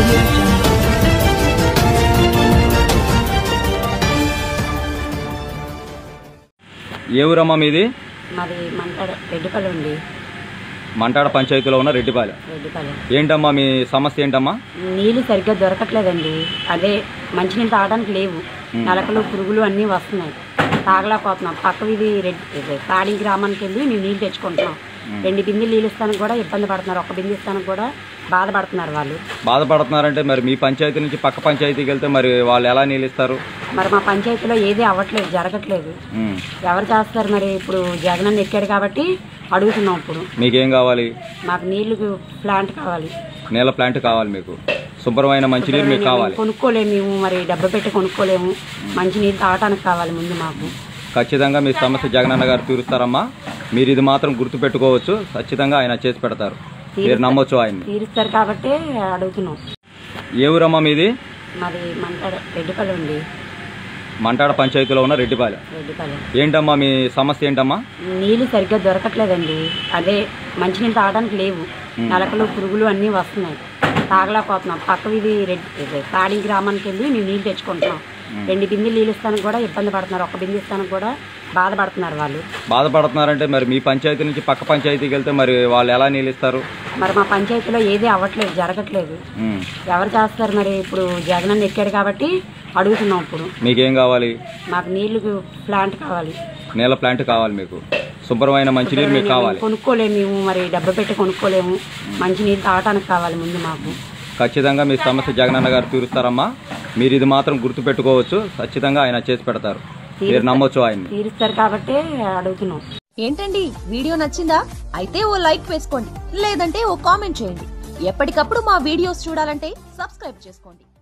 audio jungle. ఏ ఊరమ్మా మీది మాది మంటాడ రెడ్డిపల్లి ఉంది మంటాడ పంచాయతీలో ఉన్న రెడ్డిపాలెం రెడ్డిపల్లి ఏంటమ్మా మీ సమస్య ఏంటమ్మా నీళ్లు సరిగ్గా దొరకట్లేదండి అదే మంచినీళ్ళు తాగడానికి లేవు నలకలు పురుగులు అన్నీ వస్తున్నాయి తాగలేకపోతున్నాం పక్క వీధి రెడ్డి ఇది తాడి గ్రామానికి వెళ్ళి మేము నీళ్ళు తెచ్చుకుంటున్నాం రెండు బిందెలు నీళ్ళు ఇస్తానికి కూడా ఇబ్బంది పడుతున్నారు ఒక బిందె ఇస్తానికి కూడా బాధపడుతున్నారు వాళ్ళు బాధపడుతున్నారంటే మరి మీ పంచాయతీ నుంచి పక్క పంచాయతీకి వెళ్తే మరి వాళ్ళు ఎలా నిలుస్తారు మరి మా పంచాయతీలో ఏది అవ్వట్లేదు జరగట్లేదు ఎవరు చేస్తారు మరి ఇప్పుడు జగనన్న ఎక్కాడు కాబట్టి అడుగుతున్నాం ఇప్పుడు మీకేం కావాలి మాకు నీళ్లు ప్లాంట్ కావాలి నీళ్ళ ప్లాంట్ కావాలి మీకు శుభ్రమైన మంచినీరు మీకు కావాలి కొనుక్కోలేము మేము మరి డబ్బు పెట్టి కొనుక్కోలేము మంచి నీళ్ళు తాగటానికి కావాలి ముందు మాకు ఖచ్చితంగా మీ సమస్య జగనన్న గారు తీరుస్తారమ్మా మీరు ఇది మాత్రం గుర్తు పెట్టుకోవచ్చు ఖచ్చితంగా ఆయన చేసి పెడతారు మీరు నమ్మొచ్చు ఆయన్ని తీరుస్తారు కాబట్టి అడుగుతున్నాం ఏ ఊరమ్మా మీది మాది మంటాడ రెడ్డిపల్లి ఉంది మంటాడ పంచాయతీలో ఉన్న రెడ్డిపాలెం రెడ్డిపల్లి ఏంటమ్మా మీ సమస్య ఏంటమ్మా నీళ్లు సరిగ్గా దొరకట్లేదండి అదే మంచినీళ్ళు తాగడానికి లేవు నలకలు పురుగులు అన్నీ వస్తున్నాయి తాగలేకపోతున్నాం పక్క వీధి రెడ్డి ఇది తాడి గ్రామానికి వెళ్ళి మేము నీళ్ళు తెచ్చుకుంటున్నాం రెండు బిందెలు నీళ్ళు ఇస్తానికి కూడా ఇబ్బంది పడుతున్నారు ఒక బిందె ఇస్తానికి కూడా బాధపడుతున్నారు వాళ్ళు బాధపడుతున్నారంటే మరి మీ పంచాయతీ నుంచి పక్క పంచాయతీకి వెళ్తే మరి వాళ్ళు ఎలా నిలుస్తారు మరి మా పంచాయతీలో ఏది అవ్వట్లేదు జరగట్లేదు ఉమ్. ఎవరు చేస్తారు మరి ఇప్పుడు జగనన్న ఎక్కాడు కాబట్టి అడుగుతున్నాం ఇప్పుడు మీకేం కావాలి మాకు నీళ్లు ప్లాంట్ కావాలి నీళ్ళ ప్లాంట్ కావాలి మీకు శుభ్రమైన మంచినీరు మీకు కావాలి కొనుక్కోలేము మేము మరి డబ్బు పెట్టి కొనుక్కోలేము మంచి నీళ్ళు తాగటానికి కావాలి ముందు మాకు ఖచ్చితంగా మీ సమస్య జగనన్న గారు తీరుస్తారమ్మా మీరు ఇది మాత్రం గుర్తు పెట్టుకోవచ్చు ఖచ్చితంగా ఆయన చేసి పెడతారు మీరు నమ్మొచ్చు ఆయన్ని తీరుస్తారు కాబట్టి అడుగుతున్నాం ఏంటండి వీడియో నచ్చిందా అయితే ఓ లైక్ వేసుకోండి లేదంటే ఓ కామెంట్ చేయండి ఎప్పటికప్పుడు మా వీడియోస్ చూడాలంటే సబ్స్క్రైబ్ చేసుకోండి